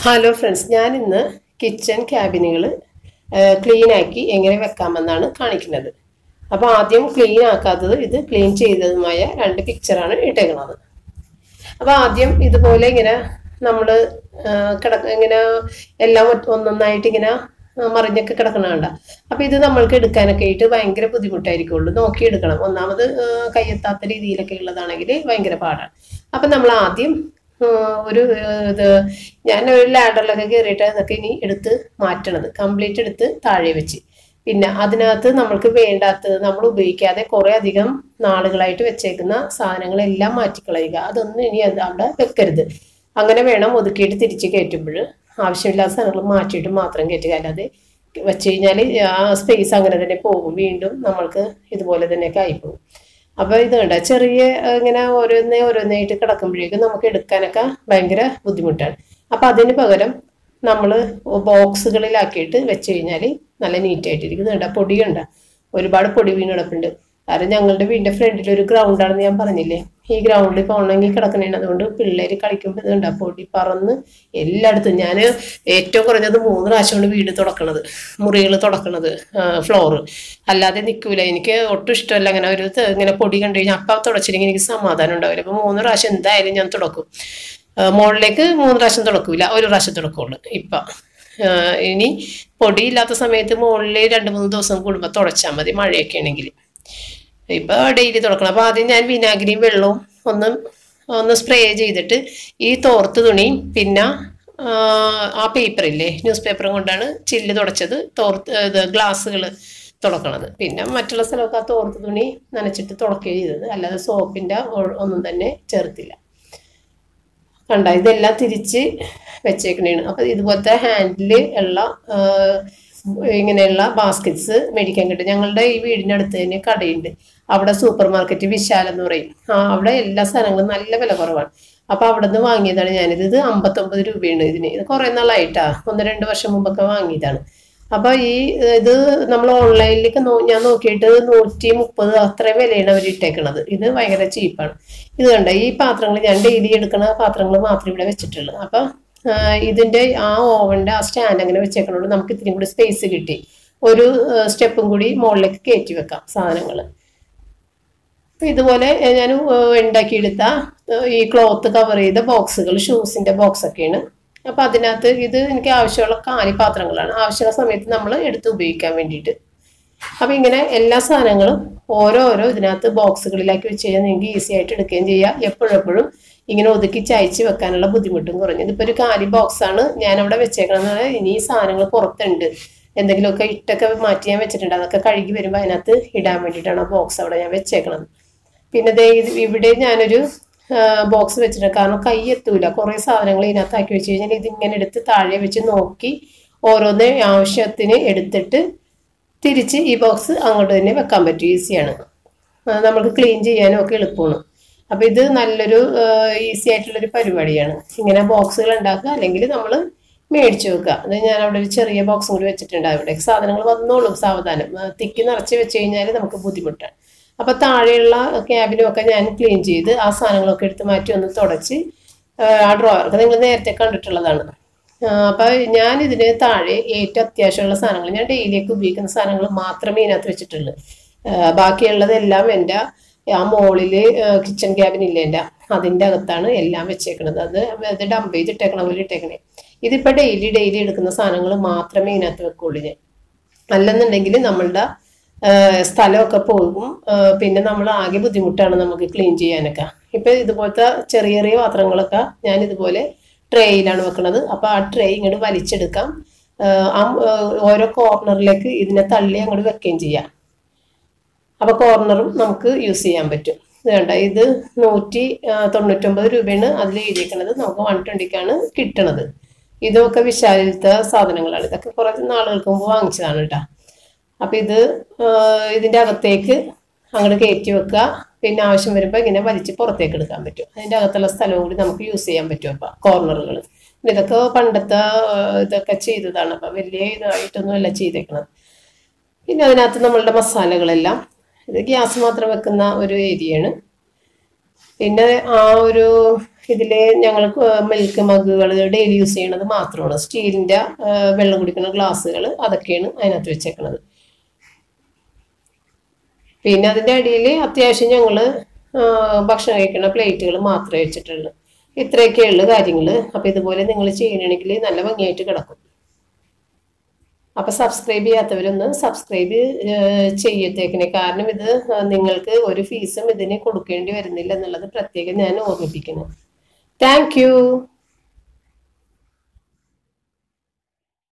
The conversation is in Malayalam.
ഹലോ ഫ്രണ്ട്സ് ഞാൻ ഇന്ന് കിച്ചൺ ക്യാബിനുകൾ ക്ലീൻ ആക്കി എങ്ങനെ വെക്കാമെന്നാണ് കാണിക്കുന്നത് അപ്പോൾ ആദ്യം ക്ലീൻ ആക്കാത്തത് ഇത് ക്ലീൻ ചെയ്തതുമായ രണ്ട് പിക്ചറാണ് ഇട്ടേക്കുന്നത് അപ്പോൾ ആദ്യം ഇതുപോലെ ഇങ്ങനെ നമ്മൾ കിടക്ക ഇങ്ങനെ എല്ലാം ഒറ്റ- ഒന്നൊന്നായിട്ട് ഇങ്ങനെ ആ, മറിഞ്ഞൊക്കെ കിടക്കണ കണ്ട അപ്പോൾ ഇത് നമ്മൾക്ക് എടുക്കാനൊക്കെ ആയിട്ട് ഭയങ്കര ബുദ്ധിമുട്ടായിരിക്കുള്ളൂ നോക്കി എടുക്കണം ഒന്നാമത് ആ, കയ്യെത്താത്ത രീതിയിലൊക്കെ ഉള്ളതാണെങ്കിൽ ഭയങ്കര പാടാണ് അപ്പം നമ്മൾ ആദ്യം ആ, ഒരു ആ, ഇത് ഞാൻ ഒരു ലാഡറിലൊക്കെ കയറിയിട്ട് അതൊക്കെ ഇനി എടുത്ത് മാറ്റണത് കംപ്ലീറ്റ് എടുത്ത് താഴെ വെച്ച് പിന്നെ അതിനകത്ത് നമ്മൾക്ക് വേണ്ടാത്തത് നമ്മൾ ഉപയോഗിക്കാതെ കുറേ അധികം നാളുകളായിട്ട് വെച്ചേക്കുന്ന സാധനങ്ങളെല്ലാം മാറ്റിക്കളയുക അതൊന്നും ഇനി അത് അവിടെ വെക്കരുത് അങ്ങനെ വേണം ഒതുക്കിയിട്ട് തിരിച്ച് കയറ്റുമ്പോൾ ആവശ്യമില്ലാത്ത സാധനങ്ങൾ മാറ്റിയിട്ട് മാത്രം കയറ്റുക അല്ലാതെ വെച്ച് കഴിഞ്ഞാൽ ആ സ്പേസ് അങ്ങനെ തന്നെ പോകും വീണ്ടും നമ്മൾക്ക് ഇതുപോലെ തന്നെയൊക്കെ ആയിപ്പോകും അപ്പോൾ ഇത് കണ്ട ചെറിയ ഏഹ്, ഇങ്ങനെ ഓരോന്നേ ഓരോന്നായിട്ട് കിടക്കുമ്പോഴേക്കും നമുക്ക് എടുക്കാനൊക്കെ ഭയങ്കര ബുദ്ധിമുട്ടാണ് അപ്പം അതിന് പകരം നമ്മൾ ബോക്സുകളിലാക്കിയിട്ട് വെച്ച് കഴിഞ്ഞാൽ നല്ല നീറ്റായിട്ടിരിക്കും ഇത് കണ്ട പൊടി കണ്ട ഒരുപാട് പൊടി വീണ് കിടപ്പുണ്ട് കാരണം ഞങ്ങളുടെ വീടിന്റെ ഫ്രണ്ടിൽ ഒരു ഗ്രൗണ്ടാണെന്ന് ഞാൻ പറഞ്ഞില്ലേ ഈ ഗ്രൗണ്ടിൽ ഇപ്പോൾ ഉണങ്ങി കിടക്കണേണ് അതുകൊണ്ട് പിള്ളേർ കളിക്കുമ്പോൾ ഇത് കണ്ട പൊടി പറന്ന് എല്ലായിടത്തും ഞാൻ ഏറ്റവും കുറഞ്ഞത് മൂന്ന് പ്രാവശ്യമാണ് വീട് തുടക്കണത് മുറികൾ തുടക്കണത് ഫ്ലോറ് അല്ലാതെ നിൽക്കൂല എനിക്ക് ഒട്ടും ഇഷ്ടമല്ല അങ്ങനെ ഒരു ത- ഇങ്ങനെ പൊടി കണ്ടു കഴിഞ്ഞാൽ അപ്പം തുടച്ചില്ലെങ്കിൽ എനിക്ക് സമാധാനം ഉണ്ടാവില്ല അപ്പോൾ മൂന്ന് പ്രാവശ്യം എന്തായാലും ഞാൻ തുടക്കും ആ, മുകളിലേക്ക് മൂന്ന് പ്രാവശ്യം തുടക്കൂല ഒരു പ്രാവശ്യം തുടക്കുള്ളൂ ഇപ്പം ആ, ഇനി പൊടിയില്ലാത്ത സമയത്ത് മുകളിൽ രണ്ട് മൂന്ന് ദിവസം കൂടുമ്പോൾ തുടച്ചാൽ മതി മഴയൊക്കെ ആണെങ്കിൽ ഇപ്പൊ ഡെയിലി തുടക്കണം അപ്പൊ ആദ്യം ഞാൻ വിനാഗിരിയും വെള്ളവും ഒന്ന് ഒന്ന് സ്പ്രേ ചെയ്തിട്ട് ഈ തോർത്ത് തുണിയും പിന്നെ ആ, ആ പേപ്പറില്ലേ ന്യൂസ് പേപ്പറും കൊണ്ടാണ് ചില്ല് തുടച്ചത് തോർത്ത് ഇത് ഗ്ലാസ്സുകൾ തുടക്കണത് പിന്നെ മറ്റുള്ള സ്ഥലമൊക്കെ ആ തോർത്ത് തുണി നനച്ചിട്ട് തുടക്കുകയും ചെയ്തത് അല്ലാതെ സോപ്പിന്റെ ഒ- ഒന്നും തന്നെ ചേർത്തില്ല കണ്ട ഇതെല്ലാം തിരിച്ച് വെച്ചേക്കണേണ് അപ്പൊ ഇതുപോലത്തെ ഹാൻഡിൽ ഉള്ള ആ, ഇങ്ങനെയുള്ള ബാസ്ക്കറ്റ്സ് മേടിക്കാൻ കിട്ടും ഞങ്ങളുടെ ഈ വീടിൻ്റെ അടുത്ത് തന്നെ കടയുണ്ട് അവിടെ സൂപ്പർ മാർക്കറ്റ് വിശാൽ എന്ന് പറയും ആ അവിടെ എല്ലാ സാധനങ്ങളും നല്ല വില കുറവാണ് അപ്പൊ അവിടെ നിന്ന് വാങ്ങിയതാണ് ഞാനിത് ഇത് അമ്പത്തൊമ്പത് രൂപയാണ് ഇതിന് ഇത് കുറെ നാളായിട്ടാ ഒന്ന് രണ്ട് വർഷം മുമ്പൊക്കെ വാങ്ങിയതാണ് അപ്പൊ ഈ ഇത് നമ്മൾ ഓൺലൈനിലേക്ക് നോ- ഞാൻ നോക്കിയിട്ട് നൂറ്റി മുപ്പത് അത്രയും വിലയാണ് അവർ ഇട്ടേക്കണത് ഇത് ഭയങ്കര ചീപ്പാണ് ഇത് കണ്ട ഈ പാത്രങ്ങൾ ഞാൻ ഡെയിലി എടുക്കുന്ന പാത്രങ്ങൾ മാത്രമേ ഇവിടെ വെച്ചിട്ടുള്ളൂ അപ്പൊ ആ, ഇതിന്റെ ആ ഓവന്റെ ആ സ്റ്റാൻഡ് അങ്ങനെ വെച്ചേക്കണോണ്ട് നമുക്ക് ഇത്തിരി കൂടി സ്പേസ് കിട്ടി ഒരു സ്റ്റെപ്പും കൂടി മുകളിലേക്ക് കയറ്റി വെക്കാം സാധനങ്ങൾ അപ്പൊ ഇതുപോലെ ഞാൻ ഉണ്ടാക്കിയെടുത്ത ഏഹ്, ഈ ക്ലോത്ത് കവർ ചെയ്ത ബോക്സുകൾ ഷൂസിന്റെ ബോക്സ് ഒക്കെയാണ് അപ്പൊ അതിനകത്ത് ഇത് എനിക്ക് ആവശ്യമുള്ള കാലി പാത്രങ്ങളാണ് ആവശ്യമുള്ള സമയത്ത് നമ്മൾ എടുത്ത് ഉപയോഗിക്കാൻ വേണ്ടിയിട്ട് അപ്പൊ ഇങ്ങനെ എല്ലാ സാധനങ്ങളും ഓരോരോ ഇതിനകത്ത് ബോക്സുകളിലാക്കി വെച്ച് കഴിഞ്ഞാൽ നിങ്ങൾക്ക് ഈസി ആയിട്ട് എടുക്കുകയും ചെയ്യാം എപ്പോഴെപ്പോഴും ഇങ്ങനെ ഒതുക്കി ചയച്ച് വെക്കാനുള്ള ബുദ്ധിമുട്ടും കുറഞ്ഞു ഇതിപ്പോ ഒരു കാലി ബോക്സ് ആണ് ഞാൻ അവിടെ വെച്ചേക്കണമെന്ന് ഇനി ഈ സാധനങ്ങൾ പുറത്തുണ്ട് എന്തെങ്കിലുമൊക്കെ ഇട്ടൊക്കെ മാറ്റി ഞാൻ വെച്ചിട്ടുണ്ട് അതൊക്കെ കഴുകി വരുമ്പോൾ അതിനകത്ത് ഇടാൻ വേണ്ടിയിട്ടാണ് ആ ബോക്സ് അവിടെ ഞാൻ വെച്ചേക്കണത് പിന്നെ ദേ ഇത് ഇവിടെ ഞാനൊരു ബോക്സ് വെച്ചിട്ടുണ്ട് കാരണം കൈ എത്തൂല കുറേ സാധനങ്ങൾ ഇതിനകത്ത് ആക്കി വെച്ച് കഴിഞ്ഞാൽ ഇതിങ്ങനെ എടുത്ത് താഴെ വെച്ച് നോക്കി ഓരോന്ന് ആവശ്യത്തിന് എടുത്തിട്ട് തിരിച്ച് ഈ ബോക്സ് അങ്ങോട്ട് തന്നെ വെക്കാൻ പറ്റും ഈസിയാണ് ആ, നമുക്ക് ക്ലീൻ ചെയ്യാനും ഒക്കെ എളുപ്പമാണ് അപ്പോൾ ഇത് നല്ലൊരു ഈസി ആയിട്ടുള്ളൊരു പരിപാടിയാണ് ഇങ്ങനെ ബോക്സുകൾ ഉണ്ടാക്കുക അല്ലെങ്കിൽ നമ്മൾ മേടിച്ചു വെക്കുക അത് ഞാൻ അവിടെ ഒരു ചെറിയ ബോക്സും കൂടി വെച്ചിട്ടുണ്ട് അവിടെ സാധനങ്ങൾ വന്നോളും സാവധാനം ആ, തിക്കി നിറച്ച് വെച്ച് കഴിഞ്ഞാൽ നമുക്ക് ബുദ്ധിമുട്ടാണ് അപ്പോൾ താഴെയുള്ള ക്യാബിനും ഒക്കെ ഞാൻ ക്ലീൻ ചെയ്ത് ആ സാധനങ്ങളൊക്കെ എടുത്ത് മാറ്റി ഒന്ന് തുടച്ച് ആ, ആ ഡ്രോവർക്ക് നിങ്ങൾ നേരത്തെ കണ്ടിട്ടുള്ളതാണ് അപ്പൊ ഞാൻ ഇതിന് താഴെ ഏറ്റവും അത്യാവശ്യമുള്ള സാധനങ്ങൾ ഞാൻ ഡെയിലിയൊക്കെ ഉപയോഗിക്കുന്ന സാധനങ്ങൾ മാത്രമേ ഇതിനകത്ത് വെച്ചിട്ടുള്ളൂ ആ, ബാക്കിയുള്ളതെല്ലാം എൻ്റെ ആ മോളില് കിച്ചൺ ക്യാബിൻ ഇല്ല എൻ്റെ അതിൻ്റെ അകത്താണ് എല്ലാം വെച്ചേക്കണത് അത് അത് ഡംപ് ചെയ്തിട്ടേക്കണ പോലെ ഇട്ടേക്കണേ ഇതിപ്പോ ഡെയിലി ഡെയിലി എടുക്കുന്ന സാധനങ്ങൾ മാത്രമേ ഇതിനകത്ത് വെക്കുള്ളൂ ഞാൻ അല്ലെന്നുണ്ടെങ്കിൽ നമ്മളുടെ ആ, സ്ഥലമൊക്കെ പോകും ആ, പിന്നെ നമ്മൾ ആകെ ബുദ്ധിമുട്ടാണ് നമുക്ക് ക്ലീൻ ചെയ്യാനൊക്കെ ഇപ്പൊ ഇതുപോലത്തെ ചെറിയ ചെറിയ പാത്രങ്ങളൊക്കെ ഞാൻ ഇതുപോലെ ട്രേയിലാണ് വെക്കുന്നത് അപ്പൊ ആ ട്രേ ഇങ്ങോട്ട് വലിച്ചെടുക്കാം ആ, ആ ആ, ഓരോ കോർണറിലേക്ക് ഇതിനെ തള്ളി അങ്ങോട്ട് വെക്കുകയും ചെയ്യാം അപ്പൊ കോർണറും നമുക്ക് യൂസ് ചെയ്യാൻ പറ്റും ഇത് കണ്ട ഇത് നൂറ്റി ആ, തൊണ്ണൂറ്റൊമ്പത് രൂപയാണ് അതിൽ എഴുതിയേക്കണത് നമുക്ക് വൺ ട്വന്റിക്കാണ് കിട്ടണത് ഇതൊക്കെ വിശാലിലത്തെ സാധനങ്ങളാണ് ഇതൊക്കെ കുറച്ച് നാളുകൾക്ക് മുമ്പ് വാങ്ങിച്ചതാണ് കേട്ടോ അപ്പൊ ഇത് ആ, ഇതിന്റെ അകത്തേക്ക് അങ്ങോട്ട് കയറ്റി വെക്കുക പിന്നെ ആവശ്യം വരുമ്പോൾ ഇങ്ങനെ വലിച്ച് പുറത്തേക്ക് എടുക്കാൻ പറ്റും അതിന്റെ അകത്തുള്ള സ്ഥലവും കൂടി നമുക്ക് യൂസ് ചെയ്യാൻ പറ്റും അപ്പൊ കോർണറുകൾ ഇതൊക്കെ പണ്ടത്തെ ആ, ഇതൊക്കെ ചെയ്തതാണ് അപ്പൊ വലിയ ഇതായിട്ടൊന്നും അല്ല ചെയ്തേക്കണത് പിന്നെ അതിനകത്ത് നമ്മളുടെ മസാലകളെല്ലാം ഇത് ഗ്യാസ് മാത്രം വെക്കുന്ന ഒരു ഏരിയയാണ് പിന്നെ ആ ഒരു ഇതില് ഞങ്ങൾക്ക് മിൽക്ക് മഗ്ഗുകൾ ഡെയിലി യൂസ് ചെയ്യണത് മാത്രമാണ് സ്റ്റീലിന്റെ വെള്ളം കുടിക്കുന്ന ഗ്ലാസ്സുകൾ അതൊക്കെയാണ് അതിനകത്ത് വെച്ചേക്കണത് പിന്നെ അതിന്റെ അടിയിൽ അത്യാവശ്യം ഞങ്ങള് ആ, ഭക്ഷണം കഴിക്കുന്ന പ്ലേറ്റുകൾ മാത്രമേ വെച്ചിട്ടുള്ളൂ ഇത്രയൊക്കെയുള്ള കാര്യങ്ങൾ അപ്പൊ ഇതുപോലെ നിങ്ങൾ ചെയ്യണമെങ്കിൽ നല്ല ഭംഗിയായിട്ട് കിടക്കും അപ്പൊ സബ്സ്ക്രൈബ് ചെയ്യാത്തവരൊന്ന് സബ്സ്ക്രൈബ് ചെയ്യത്തേക്കിനെ കാരണം ഇത് നിങ്ങൾക്ക് ഒരു ഫീസും ഇതിന് കൊടുക്കേണ്ടി വരുന്നില്ല എന്നുള്ളത് പ്രത്യേകം ഞാൻ ഓർമ്മിപ്പിക്കുന്നു താങ്ക് യു